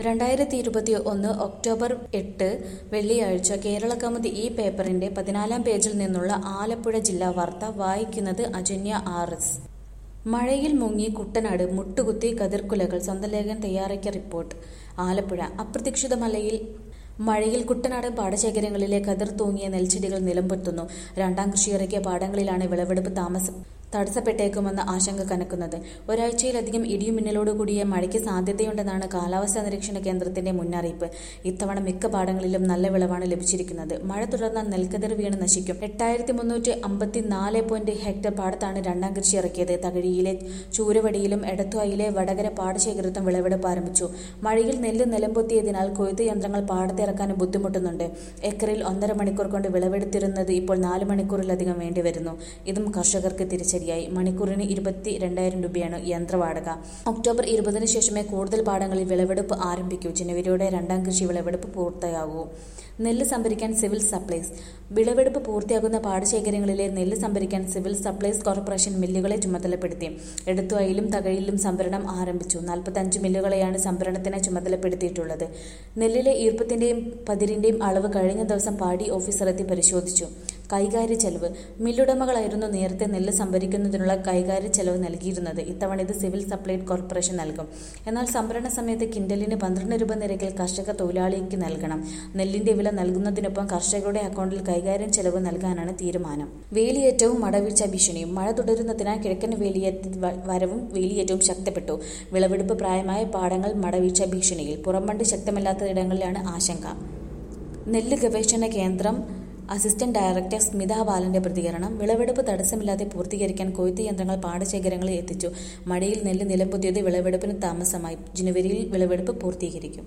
രണ്ടായിരത്തി ഇരുപത്തി ഒന്ന് ഒക്ടോബർ എട്ട് വെള്ളിയാഴ്ച കേരള കൗമുദി ഈ പേപ്പറിന്റെ പതിനാലാം പേജിൽ നിന്നുള്ള ആലപ്പുഴ ജില്ലാ വാർത്ത വായിക്കുന്നത് അജന്യ ആർ എസ് മഴയിൽ മുങ്ങി കുട്ടനാട് മുട്ടുകുത്തി കതിർക്കുലകൾ സ്വന്തം ലേഖൻ തയ്യാറാക്കിയ റിപ്പോർട്ട് ആലപ്പുഴ അപ്രതീക്ഷിത മലയിൽ മഴയിൽ കുട്ടനാട് പാടശേഖരങ്ങളിലെ കതിർ തൂങ്ങിയ നെൽച്ചെടികൾ നിലംപൊത്തുന്നു രണ്ടാം കൃഷിയിറക്കിയ പാടങ്ങളിലാണ് വിളവെടുപ്പ് താമസം തടസ്സപ്പെട്ടേക്കുമെന്ന ആശങ്ക കനക്കുന്നത് ഒരാഴ്ചയിലധികം ഇടിയുമിന്നലോടുകൂടിയ മഴയ്ക്ക് സാധ്യതയുണ്ടെന്നാണ് കാലാവസ്ഥാ നിരീക്ഷണ കേന്ദ്രത്തിന്റെ മുന്നറിയിപ്പ് ഇത്തവണ മിക്ക പാടങ്ങളിലും നല്ല വിളവാണ് ലഭിച്ചിരിക്കുന്നത് മഴ തുടർന്നാൽ നെൽക്കതിർ വീണ് നശിക്കും എട്ടായിരത്തി മുന്നൂറ്റി അമ്പത്തിനാല് പോയിന്റ് ഹെക്ടർ പാടത്താണ് രണ്ടാം കൃഷി ഇറക്കിയത് തകഴിയിലെ ചൂരവടിയിലും എടത്വായിലെ വടകര പാടശേഖരത്തും വിളവെടുപ്പ് ആരംഭിച്ചു മഴയിൽ നെല്ല് നിലംപൊത്തിയതിനാൽ കൊയ്ത്ത് യന്ത്രങ്ങൾ പാടത്തിറക്കാനും ബുദ്ധിമുട്ടുന്നുണ്ട് ഏക്കറിൽ ഒന്നര മണിക്കൂർ കൊണ്ട് വിളവെടുത്തിരുന്നത് ഇപ്പോൾ നാല് മണിക്കൂറിലധികം വേണ്ടിവരുന്നു ഇതും കർഷകർക്ക് തിരിച്ചടിയായി മണിക്കൂറിന് ഇരുപത്തി രണ്ടായിരം രൂപയാണ് യന്ത്രവാടക ഒക്ടോബർ ഇരുപതിന് ശേഷമേ കൂടുതൽ പാടങ്ങളിൽ വിളവെടുപ്പ് ആരംഭിക്കൂ ജനുവരിയോടെ രണ്ടാം കൃഷി വിളവെടുപ്പ് പൂർത്തിയാകൂ നെല്ല് സംഭരിക്കാൻ സിവിൽ സപ്ലൈസ് വിളവെടുപ്പ് പൂർത്തിയാകുന്ന പാടശേഖരങ്ങളിലെ നെല്ല് സംഭരിക്കാൻ സിവിൽ സപ്ലൈസ് കോർപ്പറേഷൻ മില്ലുകളെ ചുമതലപ്പെടുത്തി എടുത്തുവയിലും തകഴിയിലും സംഭരണം ആരംഭിച്ചു നാൽപ്പത്തഞ്ച് മില്ലുകളെയാണ് സംഭരണത്തിന് ചുമതലപ്പെടുത്തിയിട്ടുള്ളത് നെല്ലിലെ ഈർപ്പത്തിന്റെയും പതിരിന്റെയും അളവ് കഴിഞ്ഞ ദിവസം പാടി ഓഫീസർ എത്തി പരിശോധിച്ചു കൈകാര്യ ചെലവ് മില്ലുടമകളായിരുന്നു നേരത്തെ നെല്ല് സംഭരിക്കുന്നതിനുള്ള കൈകാര്യ ചെലവ് നൽകിയിരുന്നത് ഇത്തവണ ഇത് സിവിൽ സപ്ലൈസ് കോർപ്പറേഷൻ നൽകും എന്നാൽ സംഭരണ സമയത്ത് കിൻഡലിന് പന്ത്രണ്ട് രൂപ നിരക്കിൽ കർഷക തൊഴിലാളിക്ക് നൽകണം നെല്ലിന്റെ വില നൽകുന്നതിനൊപ്പം കർഷകരുടെ അക്കൗണ്ടിൽ കൈകാര്യം ചെലവ് നൽകാനാണ് തീരുമാനം വേലിയേറ്റവും മടവീഴ്ച ഭീഷണിയും മഴ തുടരുന്നതിനാൽ കിഴക്കൻ വേലിയേറ്റ വരവും വേലിയേറ്റവും ശക്തപ്പെട്ടു വിളവെടുപ്പ് പ്രായമായ പാടങ്ങൾ മടവീഴ്ച ഭീഷണിയിൽ പുറംബണ്ട് ശക്തമല്ലാത്ത ഇടങ്ങളിലാണ് ആശങ്ക നെല്ല് ഗവേഷണ കേന്ദ്രം അസിസ്റ്റന്റ് ഡയറക്ടർ സ്മിത ബാലന്റെ പ്രതികരണം വിളവെടുപ്പ് തടസ്സമില്ലാതെ പൂർത്തീകരിക്കാൻ കൊയ്ത്ത് യന്ത്രങ്ങൾ പാടശേഖരങ്ങളിൽ എത്തിച്ചു മഴയിൽ നെല്ല് നിലംപൊത്തിയത് വിളവെടുപ്പിന് താമസമായി ജനുവരിയിൽ വിളവെടുപ്പ് പൂർത്തീകരിക്കും